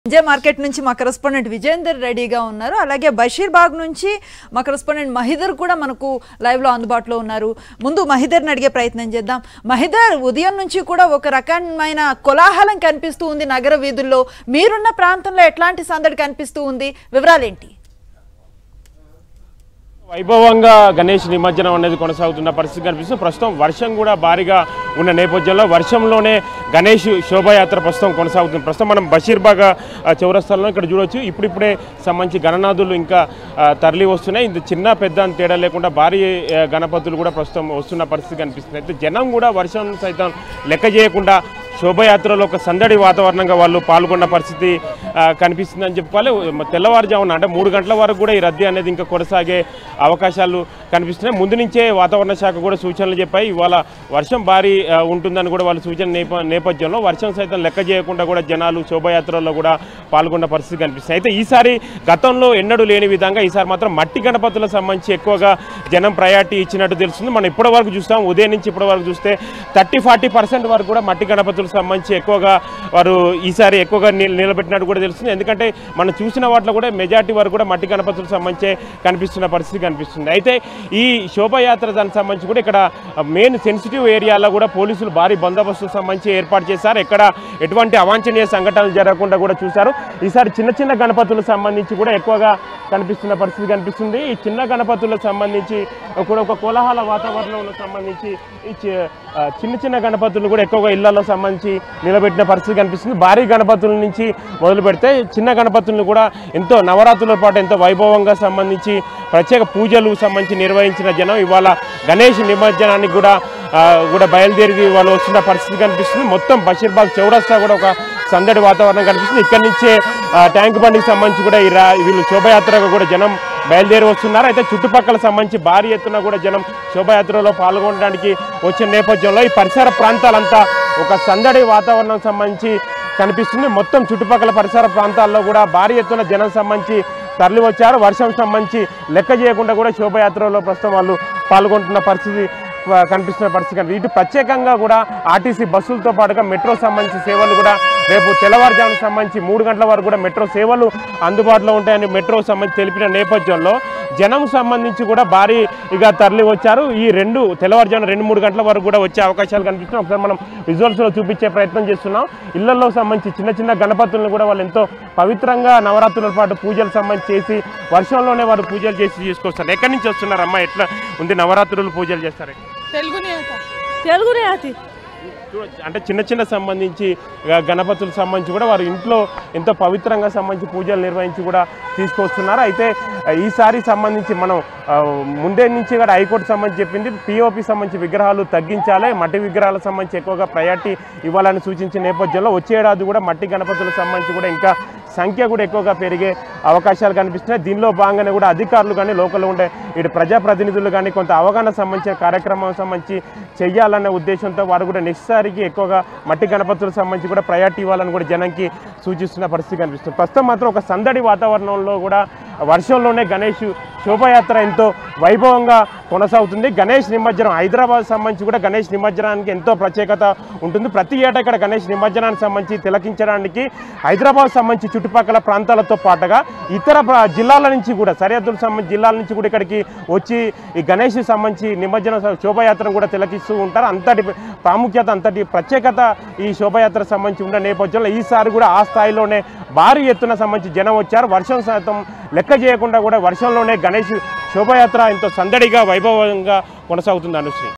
Vijay market నుంచి మా correspondent Vijender రెడీగా ఉన్నారు అలాగే బషీర్బాగ్ నుంచి మా కరెస్పాండెంట్ మహిదర్ కూడా మనకు లైవ్లో అందుబాటులో ఉన్నారు ముందు మహిదర్ని అడిగే ప్రయత్నం చేద్దాం మహిదర్ ఉదయం నుంచి కూడా ఒక రకమైన కోలాహలం కనిపిస్తూ ఉంది నగర వీధుల్లో మీరున్న ప్రాంతంలో ఎట్లాంటి సందడి కనిపిస్తూ ఉంది వివరాలేంటి వైభవంగా గణేష్ నిమజ్జనం అనేది కొనసాగుతున్న పరిస్థితి కనిపిస్తుంది ప్రస్తుతం వర్షం కూడా భారీగా ఉన్న నేపథ్యంలో వర్షంలోనే గణేష్ శోభాయాత్ర ప్రస్తుతం కొనసాగుతుంది ప్రస్తుతం మనం బషీర్బాగ్ ఆ, చౌరస్తాలో ఇక్కడ చూడొచ్చు ఇప్పుడిప్పుడే సంబంధించి గణనాథులు ఇంకా ఆ, తరలి వస్తున్నాయి ఇంత చిన్న పెద్ద అని తేడా లేకుండా భారీ ఆ, గణపతులు కూడా ప్రస్తుతం వస్తున్న పరిస్థితి కనిపిస్తుంది అయితే జనం కూడా వర్షం సైతం లెక్క చేయకుండా శోభయాత్రలో ఒక సందడి వాతావరణంగా వాళ్ళు పాల్గొన్న పరిస్థితి ఆ, కనిపిస్తుందని చెప్పుకోవాలి మ- తెల్లవారుజామున అంటే మూడు గంటల వరకు కూడా ఈ రద్దీ అనేది ఇంకా కొనసాగే అవకాశాలు కనిపిస్తున్నాయి ముందు నుంచే వాతావరణ శాఖ కూడా సూచనలు చెప్పాయి ఇవాళ వర్షం భారీ ఆ, ఉంటుందని కూడా వాళ్ళు సూచన నేప నేపథ్యంలో వర్షం సైతం లెక్క చేయకుండా కూడా జనాలు శోభయాత్రలో కూడా పాల్గొన్న పరిస్థితి కనిపిస్తుంది అయితే ఈసారి గతంలో ఎన్నడూ లేని విధంగా ఈసారి మాత్రం మట్టి గణపతులకు సంబంధించి ఎక్కువగా జనం ప్రయారిటీ ఇచ్చినట్టు తెలుస్తుంది మనం ఇప్పటి వరకు చూస్తాం ఉదయం నుంచి ఇప్పటి వరకు చూస్తే థర్టీ ఫార్టీ పర్సెంట్ వరకు కూడా మట్టి గణపతులకు సంబంధించి ఎక్కువగా వారు ఈసారి ఎక్కువగా నిల- నిలబెట్టినట్టు కూడా తెలుస్తుంది ఎందుకంటే మనం చూసిన వాటిలో కూడా మెజార్టీ వరకు కూడా మట్టి గణపతులకు సంబంధించి కనిపిస్తున్న పరిస్థితి కనిపిస్తుంది అయితే ఈ శోభయాత్ర దానికి సంబంధించి కూడా ఇక్కడ మెయిన్ సెన్సిటివ్ ఏరియాలో కూడా పోలీసులు భారీ బందోబస్తు సంబంధించి ఏర్పాటు చేశారు ఎక్కడ ఎటువంటి అవాంఛనీయ సంఘటనలు జరగకుండా కూడా చూశారు ఈసారి చిన్న చిన్న గణపతులకు సంబంధించి కూడా ఎక్కువగా కనిపిస్తున్న పరిస్థితి కనిపిస్తుంది ఈ చిన్న గణపతులకు సంబంధించి కూడా ఒక కోలాహల వాతావరణంలో సంబంధించి ఈ చి- ఆ, చిన్న చిన్న గణపతులు కూడా ఎక్కువగా ఇళ్లలో సంబంధించి నిలబెట్టిన పరిస్థితి కనిపిస్తుంది భారీ గణపతుల నుంచి మొదలు పెడితే చిన్న గణపతులను కూడా ఎంతో నవరాత్రుల పాటు ఎంతో వైభవంగా సంబంధించి ప్రత్యేక పూజలు సంబంధించి నిర్వహించిన జనం ఇవాళ గణేష్ నిమజ్జనానికి కూడా ఆ, కూడా బయలుదేరి వాళ్ళు వస్తున్న పరిస్థితి కనిపిస్తుంది మొత్తం బషీర్బాగ్ చౌరస్తా కూడా ఒక సందడి వాతావరణం కనిపిస్తుంది ఇక్కడి నుంచే ఆ, ట్యాంక్ బండికి సంబంధించి కూడా ఈ రా వీళ్ళు శోభయాత్రగా కూడా జనం బయలుదేరి వస్తున్నారు అయితే చుట్టుపక్కల సంబంధించి భారీ ఎత్తున కూడా జనం శోభయాత్రలో పాల్గొనడానికి వచ్చిన నేపథ్యంలో ఈ పరిసర ప్రాంతాలంతా ఒక సందడి వాతావరణం సంబంధించి కనిపిస్తుంది మొత్తం చుట్టుపక్కల పరిసర ప్రాంతాల్లో కూడా భారీ ఎత్తున జనం సంబంధించి తరలి వచ్చారు వర్షం సంబంధించి లెక్క చేయకుండా కూడా శోభయాత్రలో ప్రస్తుతం వాళ్ళు పాల్గొంటున్న పరిస్థితి ఆ, కనిపిస్తున్న పరిస్థితి కనిపి ఇటు ప్రత్యేకంగా కూడా ఆర్టీసీ బస్సులతో పాటుగా మెట్రో సంబంధించి సేవలు కూడా రేపు తెల్లవారుజామున సంబంధించి మూడు గంటల వరకు కూడా మెట్రో సేవలు అందుబాటులో ఉంటాయని మెట్రో సంబంధించి తెలిపిన నేపథ్యంలో జనం సంబంధించి కూడా భారీగా తరలి వచ్చారు ఈ రెండు తెల్లవారుజామున రెండు మూడు గంటల వరకు కూడా వచ్చే అవకాశాలు కనిపిస్తున్నాయి ఒకసారి మనం విజువల్స్లో చూపించే ప్రయత్నం చేస్తున్నాం ఇళ్లలో సంబంధించి చిన్న చిన్న గణపతులను కూడా వాళ్ళు ఎంతో పవిత్రంగా నవరాత్రుల పాటు పూజలు సంబంధించి చేసి వర్షంలోనే వారు పూజలు చేసి తీసుకొస్తారు ఎక్కడి నుంచి వస్తున్నారు అమ్మ ఎట్లా ఉంది నవరాత్రులు పూజలు చేస్తారు తెలుగునే అక్క. తెలుగునే అతి చూడొచ్చు. అంటే చిన్న చిన్న సంబంధించి గ- గణపతులకు సంబంధించి కూడా వారు ఇంట్లో ఎంతో పవిత్రంగా సంబంధించి పూజలు నిర్వహించి కూడా తీసుకొస్తున్నారు అయితే ఆ, ఈసారి సంబంధించి మనం ఆ, ముందే నుంచి కూడా హైకోర్టు సంబంధించి చెప్పింది పిఓపి సంబంధించి విగ్రహాలు తగ్గించాలి మట్టి విగ్రహాలకు సంబంధించి ఎక్కువగా ప్రయారిటీ ఇవ్వాలని సూచించిన నేపథ్యంలో వచ్చే ఏడాది కూడా మట్టి గణపతులకు సంబంధించి కూడా ఇంకా సంఖ్య కూడా ఎక్కువగా పెరిగే అవకాశాలు కనిపిస్తున్నాయి దీనిలో భాగంగానే కూడా అధికారులు కానీ లోకల్లో ఉండే ఇటు ప్రజాప్రతినిధులు కానీ కొంత అవగాహన సంబంధించిన కార్యక్రమం సంబంధించి చెయ్యాలన్న ఉద్దేశంతో వారు కూడా నెక్స్ట్సారికి ఎక్కువగా మట్టి గణపతులకు సంబంధించి కూడా ప్రయారిటీ ఇవ్వాలని కూడా జనంకి సూచిస్తున్న పరిస్థితి కనిపిస్తుంది ప్రస్తుతం మాత్రం ఒక సందడి వాతావరణంలో కూడా వర్షంలోనే గణేష్ శోభయాత్ర ఎంతో వైభవంగా కొనసాగుతుంది గణేష్ నిమజ్జనం హైదరాబాద్ సంబంధించి కూడా గణేష్ నిమజ్జనానికి ఎంతో ప్రత్యేకత ఉంటుంది ప్రతి ఏటా ఇక్కడ గణేష్ నిమజ్జనానికి సంబంధించి తిలకించడానికి హైదరాబాద్ సంబంధించి చుట్టుపక్కల ప్రాంతాలతో పాటుగా ఇతర ప్ర- జిల్లాల నుంచి కూడా సరిహద్దులకు సంబంధించి జిల్లాల నుంచి కూడా ఇక్కడికి వచ్చి ఈ గణేష్ సంబంధించి నిమజ్జన స- శోభయాత్రను కూడా తిలకిస్తూ ఉంటారు అంతటి ప్రాముఖ్యత అంతటి ప్రత్యేకత ఈ శోభయాత్ర సంబంధించి ఉన్న నేపథ్యంలో ఈసారి కూడా ఆ స్థాయిలోనే భారీ ఎత్తున సంబంధించి జనం వచ్చారు వర్షం శాతం లెక్క చేయకుండా కూడా వర్షంలోనే గణేష్ శోభయాత్ర ఎంతో సందడిగా వైభవంగా కొనసాగుతుంది అనుశ్రీ